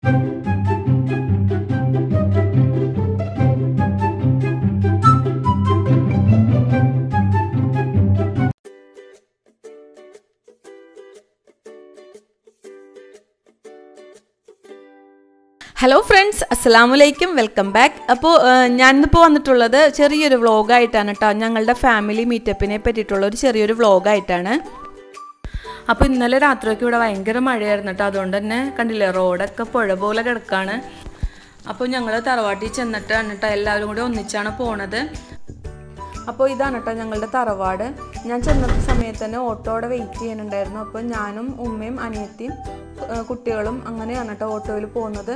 Hello friends അസ്സാം വലൈക്കും welcome back അപ്പോൾ ഞാനിന്നിപ്പോൾ വന്നിട്ടുള്ളത് ചെറിയൊരു വ്ളോഗായിട്ടാണ് കേട്ടോ ഞങ്ങളുടെ ഫാമിലി മീറ്റപ്പിനെ പറ്റിയിട്ടുള്ള ഒരു ചെറിയൊരു വ്ളോഗായിട്ടാണ് അപ്പോൾ ഇന്നലെ രാത്രിയൊക്കെ ഇവിടെ ഭയങ്കര മഴയായിരുന്നു കേട്ടോ അതുകൊണ്ട് തന്നെ കണ്ടില്ലേ റോഡൊക്കെ പുഴ പോലെ കിടക്കാണ് അപ്പോൾ ഞങ്ങൾ തറവാട്ടിൽ ചെന്നിട്ടാണ് കേട്ടോ എല്ലാവരും കൂടി ഒന്നിച്ചാണ് പോണത് അപ്പോൾ ഇതാണ് കേട്ടോ ഞങ്ങളുടെ തറവാട് ഞാൻ ചെന്ന സമയത്ത് തന്നെ ഓട്ടോയുടെ വെയിറ്റ് ചെയ്യാനുണ്ടായിരുന്നു അപ്പോൾ ഞാനും ഉമ്മയും അനിയത്തിയും ഏഹ് കുട്ടികളും അങ്ങനെയാണ് കേട്ടോ ഓട്ടോയിൽ പോകുന്നത്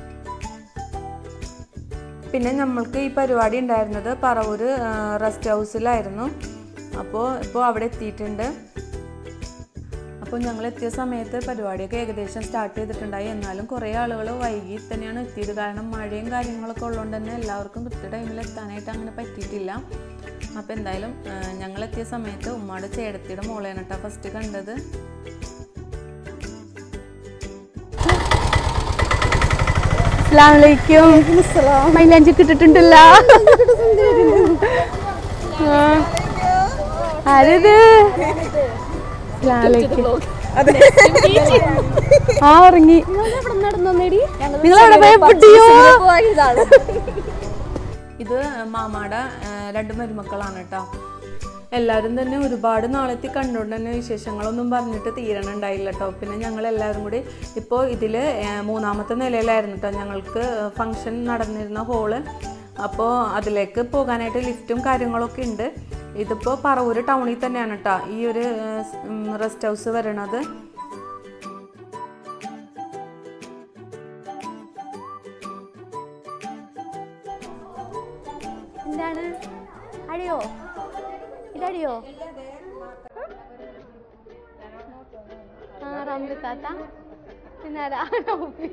പിന്നെ നമ്മൾക്ക് ഈ പരിപാടി ഉണ്ടായിരുന്നത് പറവൂര് റെസ്റ്റ് ഹൗസിലായിരുന്നു അപ്പോൾ ഇപ്പോൾ അവിടെ എത്തിയിട്ടുണ്ട് അപ്പോൾ ഞങ്ങൾ എത്തിയ സമയത്ത് പരിപാടിയൊക്കെ ഏകദേശം സ്റ്റാർട്ട് ചെയ്തിട്ടുണ്ടായി എന്നാലും കുറേ ആളുകൾ വൈകി തന്നെയാണ് എത്തിയത് കാരണം മഴയും കാര്യങ്ങളൊക്കെ ഉള്ളതുകൊണ്ട് തന്നെ എല്ലാവർക്കും കൃത്യ ടൈമിൽ എത്താനായിട്ട് അങ്ങനെ പറ്റിയിട്ടില്ല അപ്പോൾ എന്തായാലും ഞങ്ങൾ എത്തിയ സമയത്ത് ഉമ്മയുടെ ചേടത്തിയുടെ മോളെയാണ് കേട്ടോ ഫസ്റ്റ് കണ്ടത് അസ്ലാമലൈക്കും മൈലാഞ്ചി ഇട്ടിട്ടുണ്ടല്ലോ ആ. ആരത് അസ്സലാമലൈക്കും. ആ ഉറങ്ങി നിങ്ങൾ അവിടെ പോയ പൊട്ടിയോ ഇത് മാമാടെ ആ, രണ്ട് മരുമക്കളാണ് കേട്ടോ എല്ലാവരും തന്നെ ഒരുപാട് നാളെത്തി കണ്ടുകൊണ്ട് തന്നെ വിശേഷങ്ങളൊന്നും പറഞ്ഞിട്ട് തീരണുണ്ടായില്ല കേട്ടോ പിന്നെ ഞങ്ങൾ എല്ലാവരും കൂടി ഇപ്പോൾ ഇതിൽ മൂന്നാമത്തെ നിലയിലായിരുന്നു കേട്ടോ ഞങ്ങൾക്ക് ഫങ്ഷൻ നടന്നിരുന്ന ഹോള് അപ്പോൾ അതിലേക്ക് പോകാനായിട്ട് ലിഫ്റ്റും കാര്യങ്ങളൊക്കെ ഉണ്ട് ഇതിപ്പോൾ പറവൂര് ടൗണിൽ തന്നെയാണ് കേട്ടോ ഈ ഒരു റെസ്റ്റ് ഹൗസ് വരണത് എന്താണ് അടിയോ ഇതടിയോ ആ റംലു താത്ത പിന്നെ ആരാ? നൗഫി.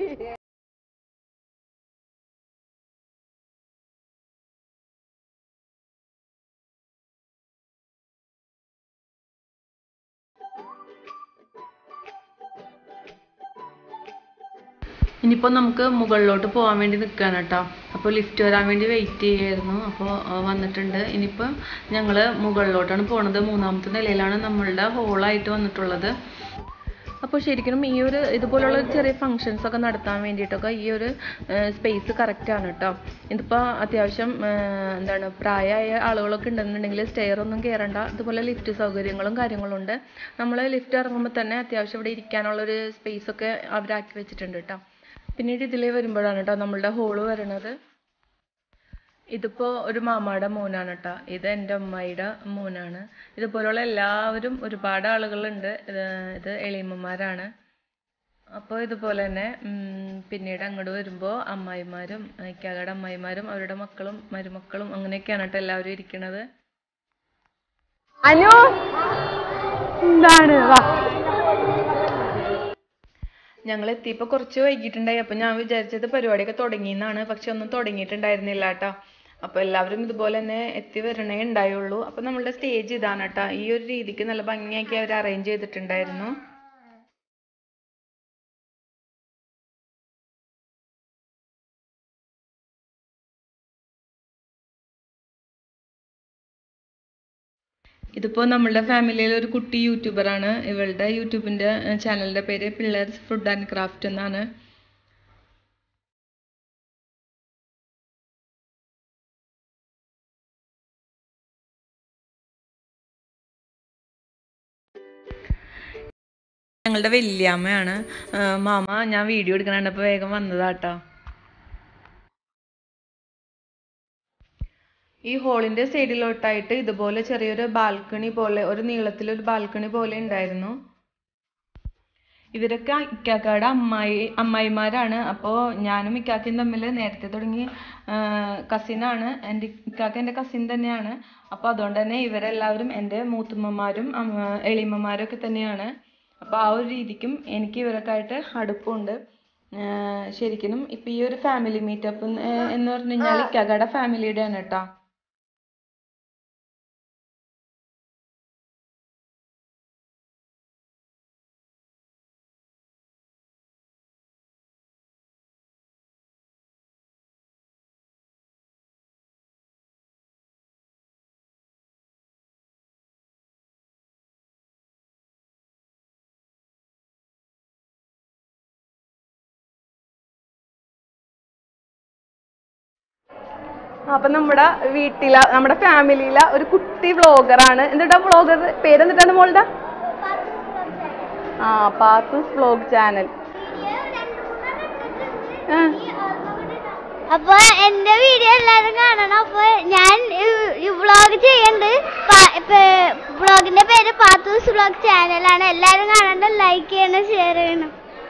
ഇനിയിപ്പോൾ നമുക്ക് മുകളിലോട്ട് പോകാൻ വേണ്ടി നിൽക്കുകയാണ് കേട്ടോ അപ്പോൾ ലിഫ്റ്റ് വരാൻ വേണ്ടി വെയിറ്റ് ചെയ്യായിരുന്നു അപ്പോൾ വന്നിട്ടുണ്ട് ഇനിയിപ്പോൾ ഞങ്ങൾ മുകളിലോട്ടാണ് പോണത് മൂന്നാമത്തെ നിലയിലാണ് നമ്മളുടെ ഹോളായിട്ട് വന്നിട്ടുള്ളത് അപ്പോൾ ശരിക്കും ഈ ഒരു ഇതുപോലുള്ള ചെറിയ ഫങ്ഷൻസ് ഒക്കെ നടത്താൻ വേണ്ടിയിട്ടൊക്കെ ഈ ഒരു സ്പേസ് കറക്റ്റാണ് കേട്ടോ ഇതിപ്പോൾ അത്യാവശ്യം ആ, എന്താണ് പ്രായമായ ആളുകളൊക്കെ ഉണ്ടെന്നുണ്ടെങ്കിൽ സ്റ്റെയർ ഒന്നും കയറണ്ട ഇതുപോലെ ലിഫ്റ്റ് സൗകര്യങ്ങളും കാര്യങ്ങളും ഉണ്ട് നമ്മൾ ലിഫ്റ്റ് ഇറങ്ങുമ്പോൾ തന്നെ അത്യാവശ്യം ഇവിടെ ഇരിക്കാനുള്ളൊരു സ്പേസ് ഒക്കെ അവരാക്കി വെച്ചിട്ടുണ്ട് കേട്ടോ പിന്നീട് ഇതിലേ വരുമ്പോഴാണ് കേട്ടോ നമ്മളുടെ ഹോള് വരണത് ഇതിപ്പോൾ ഒരു മാമാടെ മോനാണ് കേട്ടോ ഇത് എൻ്റെ അമ്മായിയുടെ മോനാണ് ഇതുപോലുള്ള എല്ലാവരും ഒരുപാട് ആളുകളുണ്ട് ഇത് ഇത് എളിയമ്മമാരാണ് അപ്പോൾ ഇതുപോലെ തന്നെ ഉം, പിന്നീട് അങ്ങോട്ട് വരുമ്പോൾ അമ്മായിമാരും ഇക്കാകയുടെ അമ്മായിമാരും അവരുടെ മക്കളും മരുമക്കളും അങ്ങനെയൊക്കെയാണ് കേട്ടോ എല്ലാവരും ഇരിക്കുന്നത് അനു എന്താണ് വാ ഞങ്ങൾ എത്തിയപ്പോൾ കുറച്ച് വൈകിട്ടുണ്ടായി അപ്പോൾ ഞാൻ വിചാരിച്ചത് പരിപാടിയൊക്കെ തുടങ്ങിയെന്നാണ് പക്ഷെ ഒന്നും തുടങ്ങിയിട്ടുണ്ടായിരുന്നില്ല കേട്ടോ അപ്പോൾ എല്ലാവരും ഇതുപോലെ തന്നെ എത്തി വരണേ ഉണ്ടായുള്ളൂ അപ്പോൾ നമ്മളുടെ സ്റ്റേജ് ഇതാണ് കേട്ടോ ഈ ഒരു രീതിക്ക് നല്ല ഭംഗിയാക്കി അവർ അറേഞ്ച് ചെയ്തിട്ടുണ്ടായിരുന്നു ഇതിപ്പോൾ നമ്മളുടെ ഫാമിലിയിൽ ഒരു കുട്ടി യൂട്യൂബറാണ് ഇവളുടെ യൂട്യൂബിൻ്റെ ചാനലിൻ്റെ പേര് പിള്ളേർസ് ഫുഡ് ആൻഡ് ക്രാഫ്റ്റ് എന്നാണ് ഞങ്ങളുടെ വല്യമ്മയാണ് ആ, മാമ ഞാൻ വീഡിയോ എടുക്കണപ്പോൾ വേഗം വന്നതാട്ടോ ഈ ഹോളിന്റെ സൈഡിലോട്ടായിട്ട് ഇതുപോലെ ചെറിയൊരു ബാൽക്കണി പോലെ ഒരു നീളത്തിലൊരു ബാൽക്കണി പോലെ ഉണ്ടായിരുന്നു ഇവരൊക്കെ ഇക്കാക്കയുടെ അമ്മായി അമ്മായിമാരാണ് അപ്പോൾ ഞാനും ഇക്കാക്കയും തമ്മിൽ നേരത്തെ തുടങ്ങി കസിനാണ് എൻ്റെ ഇക്കാക്ക എൻ്റെ കസിൻ തന്നെയാണ് അപ്പോൾ അതുകൊണ്ട് തന്നെ ഇവരെല്ലാവരും എൻ്റെ മൂത്തുമ്മമാരും അമ്മ- എളിയമ്മമാരും ഒക്കെ തന്നെയാണ് അപ്പോൾ ആ ഒരു രീതിക്കും എനിക്ക് ഇവരൊക്കെ ആയിട്ട് അടുപ്പമുണ്ട് ആഹ് ശരിക്കും ഇപ്പം ഈ ഒരു ഫാമിലി മീറ്റപ്പ് എന്ന് പറഞ്ഞു കഴിഞ്ഞാൽ ഇക്കാക്കയുടെ ഫാമിലിയുടെ ആണ് കേട്ടോ അപ്പൊ നമ്മുടെ വീട്ടിലെ നമ്മുടെ ഫാമിലിയിലെ ഒരു കുട്ടി വ്ളോഗറാണ് എന്നിട്ടാ വ്ളോഗർ പേരെന്നിട്ടാണ് മോളുടെ ആ പാത്തൂസ് വ്ളോഗ് ചാനൽ അപ്പൊ എന്റെ വീഡിയോ എല്ലാരും കാണണം അപ്പൊ ഞാൻ വ്ളോഗ് ചെയ്യുന്നുണ്ട് വ്ളോഗിന്റെ പേര് പാത്തൂസ് വ്ളോഗ് ചാനലാണ് എല്ലാരും കാണണ്ട ലൈക്ക് ചെയ്യണം ഷെയർ ചെയ്യണം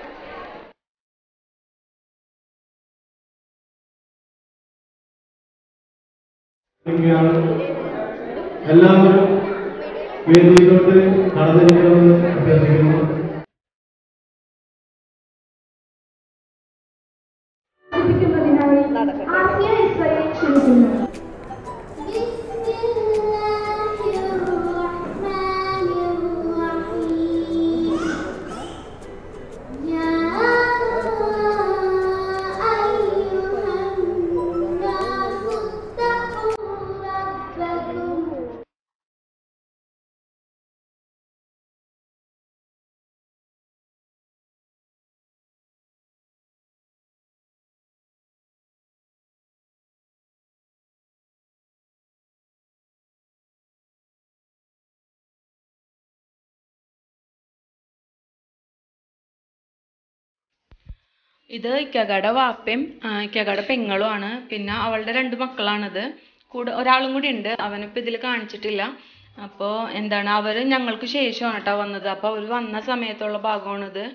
ഇങ്ങനെയാണ് എല്ലാവരും വേദിയിലോട്ട് നടന്നിരിക്കണമെന്ന് അഭ്യർത്ഥിക്കുന്നു ഇത് ഇക്കകയുടെ വാപ്പയും ആ, ഇക്കകയുടെ പെങ്ങളും ആണ് പിന്നെ അവളുടെ രണ്ട് മക്കളാണിത് കൂടെ ഒരാളും കൂടി ഉണ്ട് അവനിപ്പോൾ ഇതിൽ കാണിച്ചിട്ടില്ല അപ്പോൾ എന്താണ് അവർ ഞങ്ങൾക്ക് ശേഷമാണ് കേട്ടോ വന്നത് അപ്പോൾ അവർ വന്ന സമയത്തുള്ള ഭാഗമാണിത്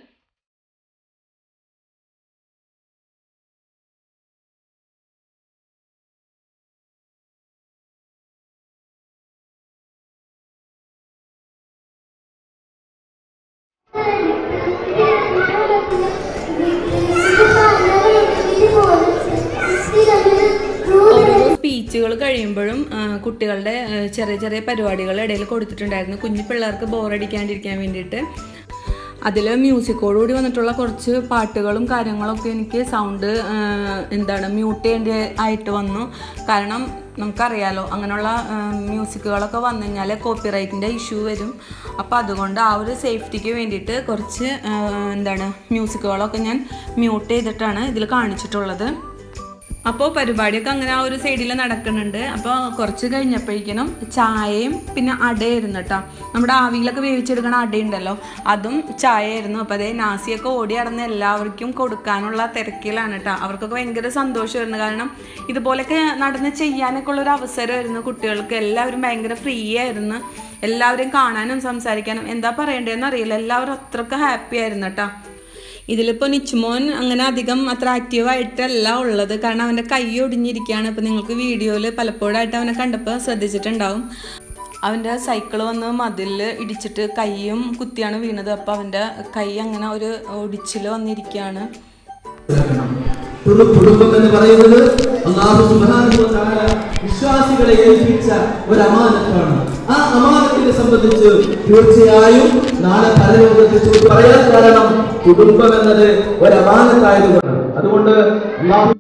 ഓരോരോ സ്പീച്ചുകൾ കഴിയുമ്പോഴും ആ, കുട്ടികളുടെ ആ, ചെറിയ ചെറിയ പരിപാടികൾ ഇടയിൽ കൊടുത്തിട്ടുണ്ടായിരുന്നു കുഞ്ഞു പിള്ളേർക്ക് ബോറടിക്കാണ്ടിരിക്കാൻ വേണ്ടിയിട്ട് അതിൽ മ്യൂസിക്കോടുകൂടി വന്നിട്ടുള്ള കുറച്ച് പാട്ടുകളും കാര്യങ്ങളൊക്കെ എനിക്ക് സൗണ്ട് എന്താണ് മ്യൂട്ട് ചെയ്യേണ്ടി ആയിട്ട് വന്നു കാരണം നമുക്കറിയാലോ അങ്ങനെയുള്ള മ്യൂസിക്കുകളൊക്കെ വന്നു കഴിഞ്ഞാൽ കോപ്പിറൈറ്റിൻ്റെ ഇഷ്യൂ വരും അപ്പോൾ അതുകൊണ്ട് ആ ഒരു സേഫ്റ്റിക്ക് വേണ്ടിയിട്ട് കുറച്ച് ആ, എന്താണ് മ്യൂസിക്കുകളൊക്കെ ഞാൻ മ്യൂട്ട് ചെയ്തിട്ടാണ് ഇതിൽ കാണിച്ചിട്ടുള്ളത് അപ്പോൾ പരിപാടിയൊക്കെ അങ്ങനെ ആ ഒരു സൈഡിൽ നടക്കുന്നുണ്ട് അപ്പോൾ കുറച്ച് കഴിഞ്ഞപ്പോഴേക്കിനും ചായയും പിന്നെ അടയായിരുന്നു കേട്ടോ നമ്മുടെ ആവിയിലൊക്കെ വേവിച്ചെടുക്കണ അടയുണ്ടല്ലോ അതും ചായയായിരുന്നു അപ്പോൾ അതേ നാസിയൊക്കെ ഓടി നടന്ന് എല്ലാവർക്കും കൊടുക്കാനുള്ള തിരക്കിലാണ് കേട്ടോ അവർക്കൊക്കെ ഭയങ്കര സന്തോഷമായിരുന്നു കാരണം ഇതുപോലെയൊക്കെ നടന്ന് ചെയ്യാനൊക്കെ ഉള്ളൊരു അവസരമായിരുന്നു കുട്ടികൾക്ക് എല്ലാവരും ഭയങ്കര ഫ്രീ ആയിരുന്നു എല്ലാവരും കാണാനും സംസാരിക്കാനും എന്താ പറയണ്ടതെന്ന് അറിയില്ല എല്ലാവരും അത്രയ്ക്ക് ഹാപ്പി ആയിരുന്നു കേട്ടോ ഇതിലിപ്പോൾ നിച്ചുമോൻ അങ്ങനെ അധികം അത്ര ആക്റ്റീവായിട്ടല്ല ഉള്ളത് കാരണം അവൻ്റെ കൈ ഒടിഞ്ഞിരിക്കുകയാണ് ഇപ്പം നിങ്ങൾക്ക് വീഡിയോയിൽ പലപ്പോഴായിട്ട് അവനെ കണ്ടപ്പോൾ ശ്രദ്ധിച്ചിട്ടുണ്ടാവും അവൻ്റെ സൈക്കിൾ വന്ന് മതിലിൽ ഇടിച്ചിട്ട് കൈയും കുത്തിയാണ് വീണത് അപ്പോൾ അവൻ്റെ കൈ അങ്ങനെ ഒരു ഒടിച്ചിൽ വന്നിരിക്കുകയാണ് ഒരു കുടുംബം എന്ന് പറയുന്നത് അള്ളാഹു സുബ്ഹാനഹു വ തആല വിശ്വാസികളെ ഏൽപ്പിച്ച ഒരു അമാനത്താണ് ആ അമാനത്തിനെ സംബന്ധിച്ച് തീർച്ചയായും നാളെ പരലോകത്തിൽ ചോദ്യം പറയാൻ കാരണം കുടുംബം എന്നത് ഒരു അമാനത്തായതുകൊണ്ട് അതുകൊണ്ട് അള്ളാഹു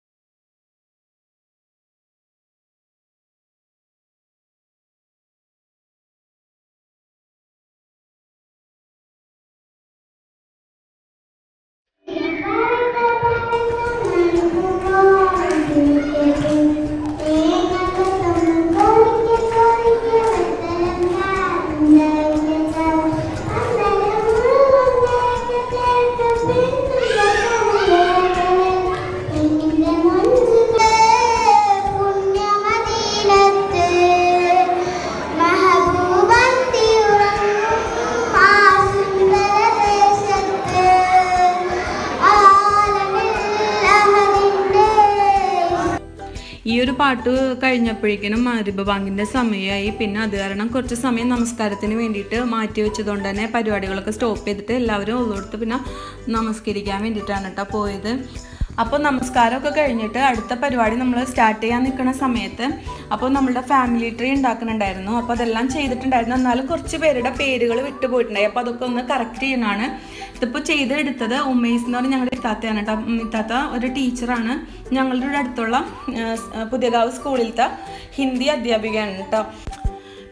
ഈ ഒരു പാട്ട് കഴിഞ്ഞപ്പോഴേക്കിനും മാരിബ ബാങ്കിൻ്റെ സമയമായി പിന്നെ അത് കാരണം കുറച്ച് സമയം നമസ്കാരത്തിന് വേണ്ടിയിട്ട് മാറ്റി വെച്ചതുകൊണ്ട് തന്നെ പരിപാടികളൊക്കെ സ്റ്റോപ്പ് ചെയ്തിട്ട് എല്ലാവരും ഉള്ളെടുത്ത് പിന്നെ നമസ്കരിക്കാൻ വേണ്ടിയിട്ടാണ് കേട്ടോ പോയത് അപ്പോൾ നമസ്കാരമൊക്കെ കഴിഞ്ഞിട്ട് അടുത്ത പരിപാടി നമ്മൾ സ്റ്റാർട്ട് ചെയ്യാൻ നിൽക്കുന്ന സമയത്ത് അപ്പോൾ നമ്മളുടെ ഫാമിലി ട്രീ ഉണ്ടാക്കുന്നുണ്ടായിരുന്നു അപ്പോൾ അതെല്ലാം ചെയ്തിട്ടുണ്ടായിരുന്നു എന്നാലും കുറച്ച് പേരുടെ പേരുകൾ വിട്ടുപോയിട്ടുണ്ടായി അപ്പോൾ അതൊക്കെ ഒന്ന് കറക്റ്റ് ചെയ്യണമാണ് ഇതിപ്പോൾ ചെയ്തെടുത്തത് ഉമേസ് എന്ന് പറഞ്ഞ ഞങ്ങളുടെ ഇത്താത്തയാണ് കേട്ടോ ഉം, ഇത്താത്ത ഒരു ടീച്ചറാണ് ഞങ്ങളുടെ ഇവിടെ അടുത്തുള്ള ആ, സ്- ആ, പുതിയകാവ് സ്കൂളിലത്തെ ഹിന്ദി അധ്യാപികയാണ് കേട്ടോ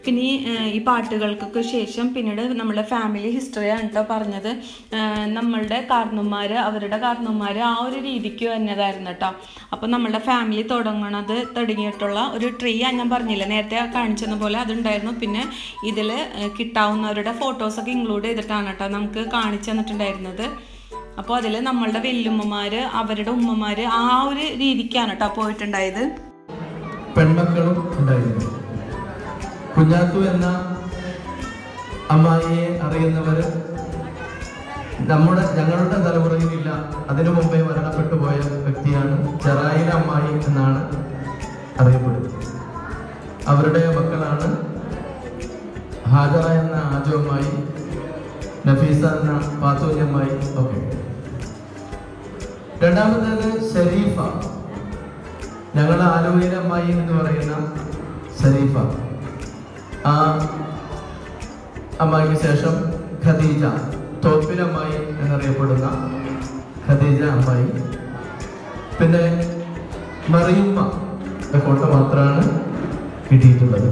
പിന്നെ ഈ, ഏഹ്, ഈ പാട്ടുകൾക്കൊക്കെ ശേഷം പിന്നീട് നമ്മുടെ ഫാമിലി ഹിസ്റ്ററിയാണ് കേട്ടോ പറഞ്ഞത് ഏഹ്, നമ്മളുടെ കാരണന്മാർ അവരുടെ കാരണന്മാർ ആ ഒരു രീതിക്ക് വന്നതായിരുന്നു കേട്ടോ അപ്പോൾ നമ്മളുടെ ഫാമിലി തുടങ്ങണത് തുടങ്ങിയിട്ടുള്ള ഒരു ട്രീ ഞാൻ പറഞ്ഞില്ല നേരത്തെ കാണിച്ചെന്ന പോലെ അതുണ്ടായിരുന്നു പിന്നെ ഇതിൽ കിട്ടാവുന്നവരുടെ ഫോട്ടോസൊക്കെ ഇൻക്ലൂഡ് ചെയ്തിട്ടാണ് കേട്ടോ നമുക്ക് കാണിച്ചു തന്നിട്ടുണ്ടായിരുന്നത് അപ്പോൾ അതിൽ നമ്മളുടെ വല്യമ്മമാർ അവരുടെ ഉമ്മമാർ ആ ഒരു രീതിക്കാണ് കേട്ടോ പോയിട്ടുണ്ടായത് പെൺമക്കളും ഉണ്ടായിരുന്നു കുഞ്ഞാത്തു എന്ന അമ്മായിയെ അറിയുന്നവര് നമ്മുടെ ഞങ്ങളുടെ തലമുറയിലില്ല അതിനു മുമ്പേ മരണപ്പെട്ടു പോയ വ്യക്തിയാണ് ചെറായിലെ അമ്മായി എന്നാണ് അറിയപ്പെടുന്നത് അവരുടെ മക്കളാണ് ഹാജറ എന്ന ആജു അമ്മായി നഫീസ എന്ന പാത്തൂഞ്ഞ അമ്മായി ഒക്കെ രണ്ടാമത്തേത് ഷരീഫ ഞങ്ങളുടെ ആലുവയിലെ അമ്മായി എന്ന് പറയുന്ന ഷരീഫ ആ അമ്മായിക്ക് ശേഷം ഖദീജ തോപ്പിലമ്മായി എന്നറിയപ്പെടുന്ന ഖദീജ അമ്മായി പിന്നെ മറിയുമ്മ ഫോട്ടോ മാത്രമാണ് കിട്ടിയിട്ടുള്ളത്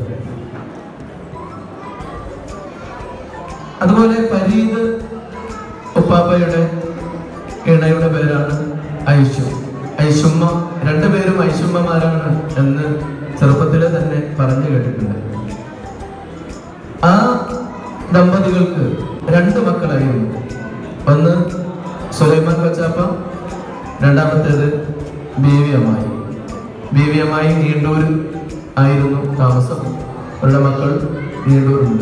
അതുപോലെ പരീത് ഉപ്പാപ്പയുടെ ഇണയുടെ പേരാണ് ഐഷു ഐഷുമ്മ രണ്ടുപേരും ഐഷുമ്മമാരാണ് എന്ന് ചെറുപ്പത്തിലെ തന്നെ പറഞ്ഞു കേട്ടിട്ടുണ്ട് ആ ദമ്പതികൾക്ക് രണ്ട് മക്കളായിരുന്നു ഒന്ന് സുലൈമാൻ കൊച്ചാപ്പ രണ്ടാമത്തേത് ബീവി അമ്മായി ബീവി അമ്മായി നീണ്ടൂർ ആയിരുന്നു താമസം അവരുടെ മക്കൾ നീണ്ടൂരുണ്ട്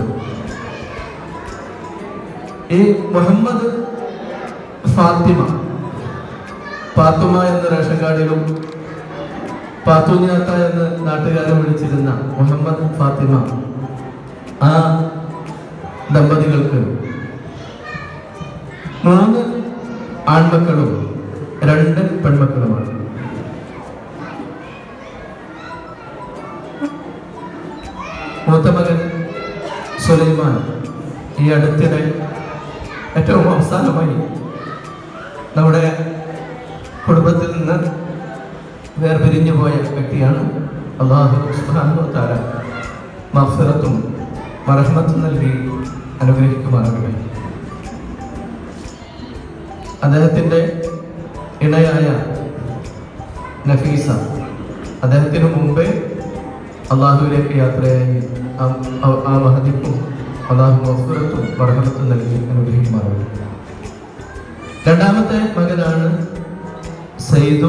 ഈ മുഹമ്മദ് ഫാത്തിമ പാത്തുമ എന്ന റേഷൻ കാർഡിലും പാത്തൂഞ്ഞാത്ത എന്ന് നാട്ടുകാരൻ വിളിച്ചിരുന്ന മുഹമ്മദ് ഫാത്തിമ ആ ദമ്പതികൾക്ക് മൂന്ന് ആൺമക്കളും രണ്ട് പെൺമക്കളുമാണ് മൂത്ത മകൻ സുലൈമാൻ ഈ അടുത്തിടെ ഏറ്റവും അവസാനമായി നമ്മുടെ കുടുംബത്തിൽ നിന്ന് വേർപിരിഞ്ഞു പോയ വ്യക്തിയാണ് അള്ളാഹു സുബ്ഹാനഹു വ തആല മഗ്ഫിറത്തും മറഹ്മത്തും നൽകി അനുഗ്രഹിക്കുമാറാകട്ടെ അദ്ദേഹത്തിൻ്റെ ഇണയായ നഫീസ അദ്ദേഹത്തിന് മുമ്പേ അള്ളാഹുവിലേക്ക് യാത്രയായി ആ- ആ- ആ മഹദിക്കും അള്ളാഹു മഫുറത്തും മറഹമത്തും നൽകി അനുഗ്രഹിക്കുമാറാകട്ടെ രണ്ടാമത്തെ മകനാണ് സൈദു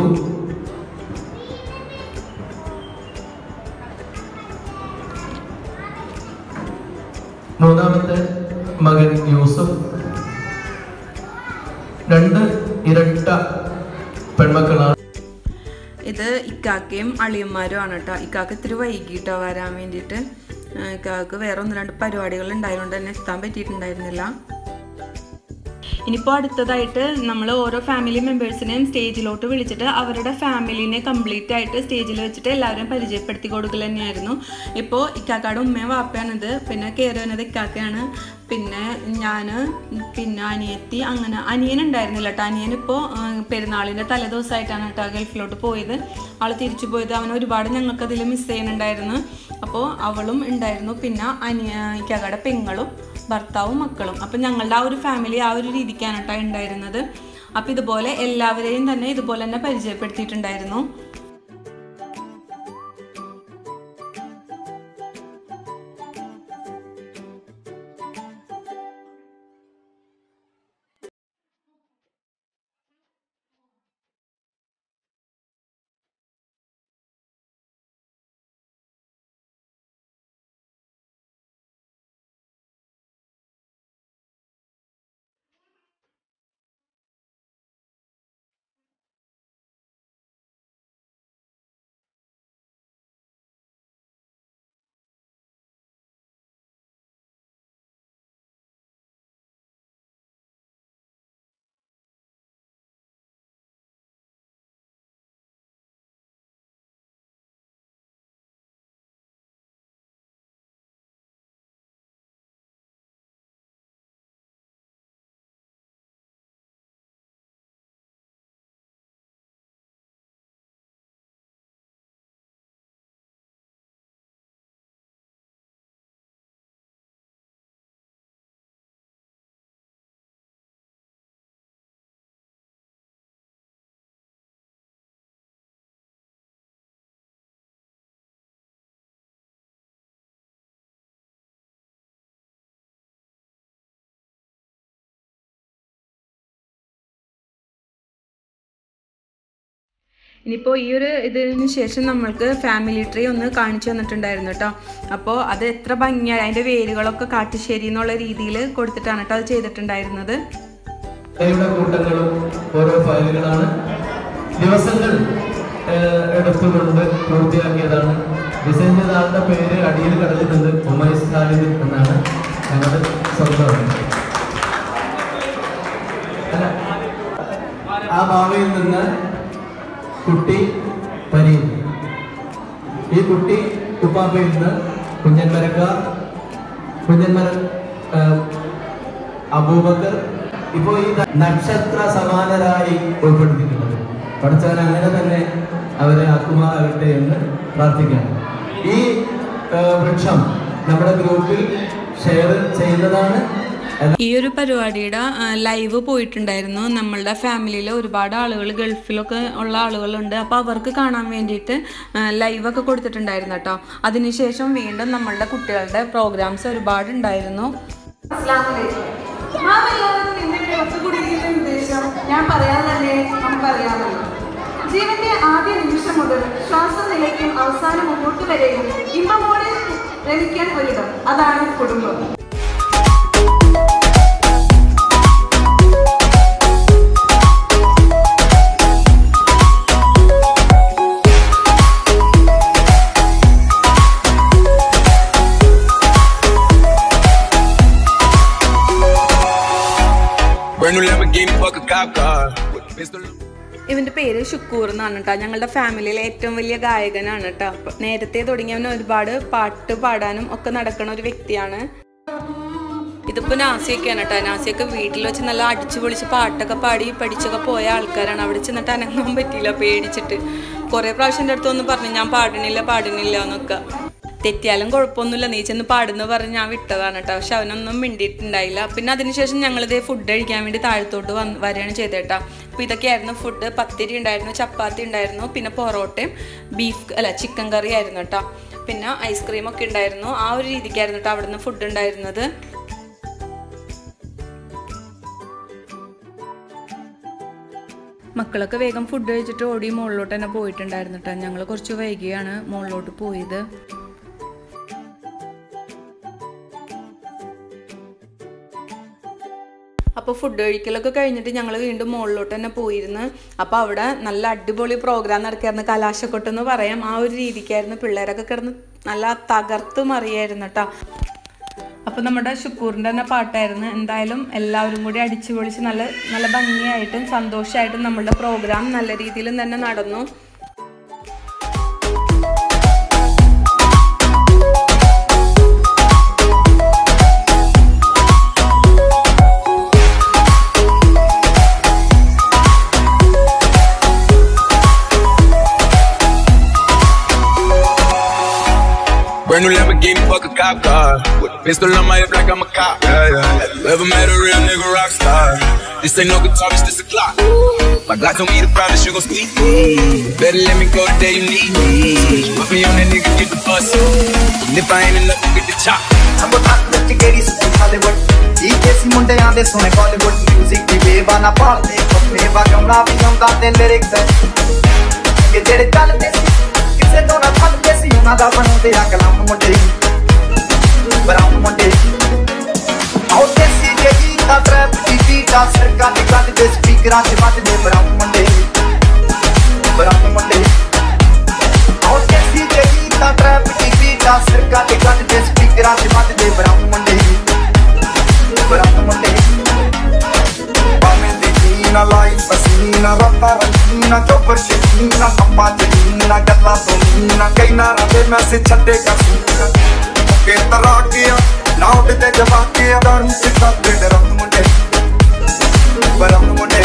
മൂന്നാമത്തെ മകൻ യൂസുഫ് രണ്ട് ഇരട്ട പെൺമക്കളാണ് ഇത് ഇക്കാക്കയും അളിയന്മാരും ആണ് കേട്ടോ ഇക്കാക്ക് ഇത്തിരി വൈകിട്ടോ വരാൻ വേണ്ടിയിട്ട് ആ, ഇക്കാക്ക് വേറെ ഒന്ന് രണ്ട് പരിപാടികൾ ഉണ്ടായതുകൊണ്ട് തന്നെ എത്താൻ പറ്റിയിട്ടുണ്ടായിരുന്നില്ല ഇനിയിപ്പോൾ അടുത്തതായിട്ട് നമ്മൾ ഓരോ ഫാമിലി മെമ്പേഴ്സിനെയും സ്റ്റേജിലോട്ട് വിളിച്ചിട്ട് അവരുടെ ഫാമിലിനെ കംപ്ലീറ്റ് ആയിട്ട് സ്റ്റേജിൽ വെച്ചിട്ട് എല്ലാവരും പരിചയപ്പെടുത്തി കൊടുക്കൽ തന്നെയായിരുന്നു ഇപ്പോൾ ഇക്കാക്കയുടെ ഉമ്മയും വാപ്പയാണിത് പിന്നെ കയറി വന്നത് ഇക്കാക്കയാണ് പിന്നെ ഞാൻ പിന്നെ അനിയത്തി അങ്ങനെ അനിയൻ ഉണ്ടായിരുന്നില്ല കേട്ടോ അനിയൻ ഇപ്പോൾ പെരുന്നാളിൻ്റെ തലേദിവസമായിട്ടാണ് കേട്ടോ ഗൾഫിലോട്ട് പോയത് ആൾ തിരിച്ചു പോയത് അവൻ ഒരുപാട് ഞങ്ങൾക്കതിൽ മിസ് ചെയ്യുന്നുണ്ടായിരുന്നു അപ്പോൾ അവളും ഉണ്ടായിരുന്നു പിന്നെ അനിയ ഇക്കാക്കയുടെ പെങ്ങളും ഭർത്താവും മക്കളും അപ്പം ഞങ്ങളുടെ ആ ഒരു ഫാമിലി ആ ഒരു രീതിക്കാണ് കേട്ടോ ഉണ്ടായിരുന്നത് അപ്പം ഇതുപോലെ എല്ലാവരെയും തന്നെ ഇതുപോലെ തന്നെ പരിചയപ്പെടുത്തിയിട്ടുണ്ടായിരുന്നു ഇനിയിപ്പോൾ ഈ ഒരു ഇതിന് ശേഷം നമ്മൾക്ക് ഫാമിലി ട്രീ ഒന്ന് കാണിച്ചു തന്നിട്ടുണ്ടായിരുന്നു കേട്ടോ അപ്പോൾ അത് എത്ര ഭംഗിയായി അതിൻ്റെ വേരുകളൊക്കെ കാട്ടുശേരി എന്നുള്ള രീതിയിൽ കൊടുത്തിട്ടാണ് കേട്ടോ അത് ചെയ്തിട്ടുണ്ടായിരുന്നത് കൈയുടെ കൂട്ടങ്ങളും ഓരോ ഫയലുകളാണ് ദിവസങ്ങൾ ഏഹ്, എടുത്തുകൊണ്ട് പൂർത്തിയാക്കിയതാണ് ഡിസൈൻ ചെയ്ത ആളുടെ പേര് അടിയിൽ കിടക്കുന്നുണ്ട് ഉമൈസ് ഖാലിദ് എന്നാണ് ഞങ്ങളുടെ സ്വന്തമാണ് അല്ല ആ ഭാവയിൽ നിന്ന് കുട്ടി പനിയും ഈ കുട്ടി ഉപ്പാപ്പയിൽ നിന്ന് കുഞ്ഞന്മരക്ക കുഞ്ഞന്മര ഏഹ്, അബൂബക്കർ ഇപ്പോ ഈ നക്ഷത്ര സമാനരായി ഉൾപ്പെടുത്തിയിട്ടുള്ളത് പഠിച്ചവൻ അങ്ങനെ തന്നെ അവരെ ആക്കുമാറാകട്ടെ എന്ന് പ്രാർത്ഥിക്കാം ഈ ആ, വൃക്ഷം നമ്മുടെ ഗ്രൂപ്പിൽ ഷെയർ ചെയ്യുന്നതാണ് ഈ ഒരു പരിപാടിയുടെ ലൈവ് പോയിട്ടുണ്ടായിരുന്നു നമ്മളുടെ ഫാമിലിയിൽ ഒരുപാട് ആളുകൾ ഗൾഫിലൊക്കെ ഉള്ള ആളുകളുണ്ട് അപ്പോൾ അവർക്ക് കാണാൻ വേണ്ടിയിട്ട് ലൈവൊക്കെ കൊടുത്തിട്ടുണ്ടായിരുന്നു കേട്ടോ അതിനുശേഷം വീണ്ടും നമ്മളുടെ കുട്ടികളുടെ പ്രോഗ്രാംസ് ഒരുപാട് ഉണ്ടായിരുന്നു നാം എല്ലാവരും ഇന്നിവിടെ ഒത്തുകൂടിയിരിക്കുന്ന ഉദ്ദേശം ഞാൻ പറയാതെ തന്നെ നമുക്കറിയാമല്ലോ ജീവന്റെ ആദ്യ നിമിഷം മുതൽ ശ്വാസം നിലയ്ക്കും അവസാനം മുമ്പോട്ട് വരെയും ഇമ്പമോടെ രമിക്കാൻ ഒരിടം അതാണ് കുടുംബം Brand new Lamborghini, fuck a cop car. With a pistol. ഇവന്റെ പേര് ഷുക്കൂർ എന്നാണ് കേട്ടോ ഞങ്ങളുടെ ഫാമിലിയിലെ ഏറ്റവും വലിയ ഗായകനാണ് കേട്ടോ അപ്പൊ നേരത്തെ തുടങ്ങിയവൻ ഒരുപാട് പാട്ട് പാടാനും ഒക്കെ നടക്കുന്ന ഒരു വ്യക്തിയാണ് ഇതിപ്പോ നാസിയൊക്കെയാണ് കേട്ടോ നാസിയൊക്കെ വീട്ടിൽ വെച്ച് നല്ല അടിച്ചു പൊളിച്ച് പാട്ടൊക്കെ പാടി പഠിച്ചൊക്കെ പോയ ആൾക്കാരാണ് അവിടെ ചെന്നിട്ട് അനങ്ങാൻ പറ്റിയില്ല പേടിച്ചിട്ട് കുറെ പ്രാവശ്യം എൻ്റെ അടുത്ത് വന്ന് പറഞ്ഞു ഞാൻ പാടണില്ല പാടണില്ല എന്നൊക്കെ തെറ്റിയാലും കുഴപ്പമൊന്നുമില്ല നീ ചെന്ന് പാടുന്ന പറഞ്ഞ് ഞാൻ വിട്ടതാണ് കേട്ടോ പക്ഷെ അവനൊന്നും മിണ്ടിയിട്ടുണ്ടായില്ല പിന്നെ അതിനുശേഷം ഞങ്ങളിതേ ഫുഡ് കഴിക്കാൻ വേണ്ടി താഴത്തോട്ട് വന്ന് വരികയാണ് ചെയ്തേട്ടാ അപ്പോൾ ഇതൊക്കെയായിരുന്നു ഫുഡ് പത്തിരി ഉണ്ടായിരുന്നു ചപ്പാത്തി ഉണ്ടായിരുന്നു പിന്നെ പൊറോട്ടയും ബീഫ് അല്ല ചിക്കൻ കറി ആയിരുന്നു കേട്ടോ പിന്നെ ഐസ്ക്രീം ഒക്കെ ഉണ്ടായിരുന്നു ആ ഒരു രീതിക്കായിരുന്നു കേട്ടോ അവിടുന്ന് ഫുഡ് ഉണ്ടായിരുന്നത് മക്കളൊക്കെ വേഗം ഫുഡ് കഴിച്ചിട്ട് ഓടി മുകളിലോട്ട് തന്നെ പോയിട്ടുണ്ടായിരുന്നു കേട്ടോ ഞങ്ങൾ കുറച്ച് വൈകിയാണ് മുകളിലോട്ട് പോയത് അപ്പോൾ ഫുഡ് കഴിക്കലൊക്കെ കഴിഞ്ഞിട്ട് ഞങ്ങൾ വീണ്ടും മുകളിലോട്ട് തന്നെ പോയിരുന്നു അപ്പോൾ അവിടെ നല്ല അടിപൊളി പ്രോഗ്രാം നടക്കായിരുന്നു കലാശക്കൊട്ട് എന്ന് പറയാം ആ ഒരു രീതിക്കായിരുന്നു പിള്ളേരൊക്കെ കിടന്ന് നല്ല തകർത്ത് മറിയായിരുന്നു കേട്ടോ അപ്പോൾ നമ്മുടെ ഷുക്കൂറിൻ്റെ തന്നെ പാട്ടായിരുന്നു എന്തായാലും എല്ലാവരും കൂടി അടിച്ചു പൊളിച്ച് നല്ല നല്ല ഭംഗിയായിട്ടും സന്തോഷമായിട്ടും നമ്മളുടെ പ്രോഗ്രാം നല്ല രീതിയിലും തന്നെ നടന്നു Brand new Lamborghini, fuck a cop car. With a pistol on my hip like I'm a cop. Yeah, yeah. Have you ever met a real nigga rock star? This ain't no guitar, it's just a clock. My God told me to promise you gon' squeeze me. Better let me go the day you need me. Put me on that nigga, get the bus. And if I ain't enough, get the chop. ਅੰਬ ਤੱਕ ਵਿੱਚ ਗੇੜੀ ਸੁਣੀ Hollywood ਜੀ ਦੇਸੀ ਮੁੰਡਿਆਂ ਦੇ ਸੋਹਣੇ ਬਾਲੀਵੁੱਡ 뮤직 ਦੀ ਬੇਵਾਨਾ ਪਾਲਦੇ ਕੱਪੇ ਵਗਾਉਣਾ ਵੀ ਆਉਂਦਾ ਤੇ ਲਿਰਿਕਸ ਕਿ ਜਿਹੜੇ ਚੱਲਦੇ ਸੀ ਕਿਸੇ ਤੋਂ ਨਾ ਥੱਲਦੇ ਸੀ ਉਹਨਾਂ ਦਾ ਬਣਾਉਂਦੇ ਆ ਕਲਮ ਮੁੰਡੇ ਬਰਾਉਨ ਮੁੰਡੇ ਆਉ ਦੇਸੀ ਦੇ ਗੀਤਾਂ ਟਰੈਪ ਦੀ ਬੀਟਾਂ ਸਰਕਾਂ ਦੇ ਗੱਡ ਦੇ ਸਪੀਕਰਾਂ 'ਚ ਵੱਜਦੇ ਬਰਾਉਨ ਮੁੰਡੇ ਬਰਾਉਨ ਮੁੰਡੇ ਆਉ ਦੇਸੀ ਦੇ ਗੀਤਾਂ ਟਰੈਪ ਦੀ ਬੀਟਾਂ ਸਰਕਾਂ ਦੇ ਗੱਡ ਦੇ ਸਪੀਕਰਾਂ 'ਚ ਵੱਜਦੇ ਬਰਾਉਨ ਮੁੰਡੇ ਬਰਾਉਨ ਮੁੰਡੇ Πάμε de China, la impasina, rata ranchina, chopper shekina, papa jelina, gatla domina, kaina rabe मैं से छटे का सीना के तरा किया नाउ ते जवा किया दारू से तक दे रंग मुंडे बरंग मुंडे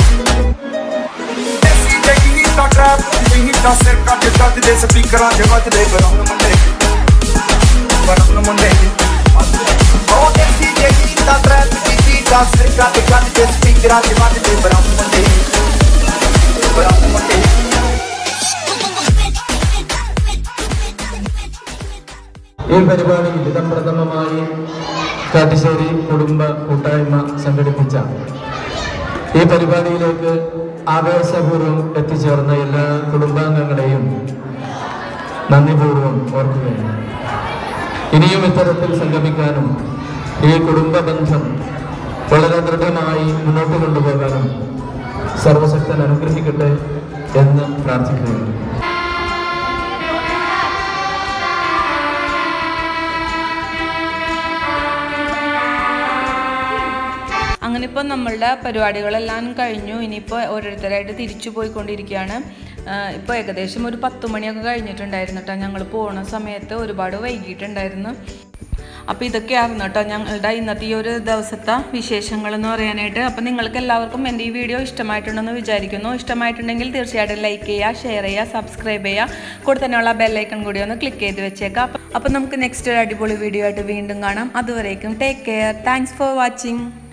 ऐसी जगी ता ट्रैप नहीं ता सिर का के तक दे स्पीकरां दे वज दे बरंग मुंडे बरंग मुंडे ਆਉ ਦੇਸੀ ਦੇ ਗੀਤਾਂ ਟਰੈਪ ਦੀ ਬੀਟਾਂ ਸਰਕਾਂ ਦੇ ਗੱਡ ਦੇ ਸਪੀਕਰਾਂ 'ਚ ਵੱਜਦੇ ਬਰਾਉਨ ਮੁੰਡੇ ਬਰਾਉਨ ਮੁੰਡੇ ഈ പരിപാടിയിൽ ഇതം പ്രഥമമായി കാട്ടിശ്ശേരി കുടുംബ കൂട്ടായ്മ സംഘടിപ്പിച്ച ഈ പരിപാടിയിലേക്ക് ആവേശപൂർവ്വം എത്തിച്ചേർന്ന എല്ലാ കുടുംബാംഗങ്ങളെയും നന്ദിപൂർവ്വം ഓർക്കുകയാണ് ഇനിയും ഇത്തരത്തിൽ സംഗമിക്കാനും ഈ കുടുംബ ബന്ധം വളരെ ദൃഢമായി മുന്നോട്ട് കൊണ്ടുപോകാനും സർവശക്തൻ അനുഗ്രഹിക്കട്ടെ എന്ന് പ്രാർത്ഥിക്കുകയാണ് അങ്ങനെ ഇപ്പോൾ നമ്മളുടെ പരിപാടികളെല്ലാം കഴിഞ്ഞു ഇനിയിപ്പോൾ ഓരോരുത്തരായിട്ട് തിരിച്ചു പോയിക്കൊണ്ടിരിക്കുകയാണ് ഇപ്പോൾ ഏകദേശം ഒരു പത്ത് മണിയൊക്കെ കഴിഞ്ഞിട്ടുണ്ടായിരുന്നു കേട്ടോ ഞങ്ങൾ പോണ സമയത്ത് ഒരുപാട് വൈകിട്ടുണ്ടായിരുന്നു അപ്പോൾ ഇതൊക്കെയായിരുന്നു കേട്ടോ ഞങ്ങളുടെ ഇന്നത്തെ ഈ ഒരു ദിവസത്തെ വിശേഷങ്ങൾ എന്ന് പറയാനായിട്ട് അപ്പോൾ നിങ്ങൾക്ക് എല്ലാവർക്കും എൻ്റെ ഈ വീഡിയോ ഇഷ്ടമായിട്ടുണ്ടെന്ന് വിചാരിക്കുന്നു ഇഷ്ടമായിട്ടുണ്ടെങ്കിൽ തീർച്ചയായിട്ടും ലൈക്ക് ചെയ്യുക ഷെയർ ചെയ്യുക സബ്സ്ക്രൈബ് ചെയ്യുക കൂടെ തന്നെയുള്ള ബെല്ലൈക്കൺ കൂടി ഒന്ന് ക്ലിക്ക് ചെയ്ത് വെച്ചേക്കാം അപ്പോൾ നമുക്ക് നെക്സ്റ്റ് ഒരു അടിപൊളി വീഡിയോ ആയിട്ട് വീണ്ടും കാണാം അതുവരേക്കും take care thanks for watching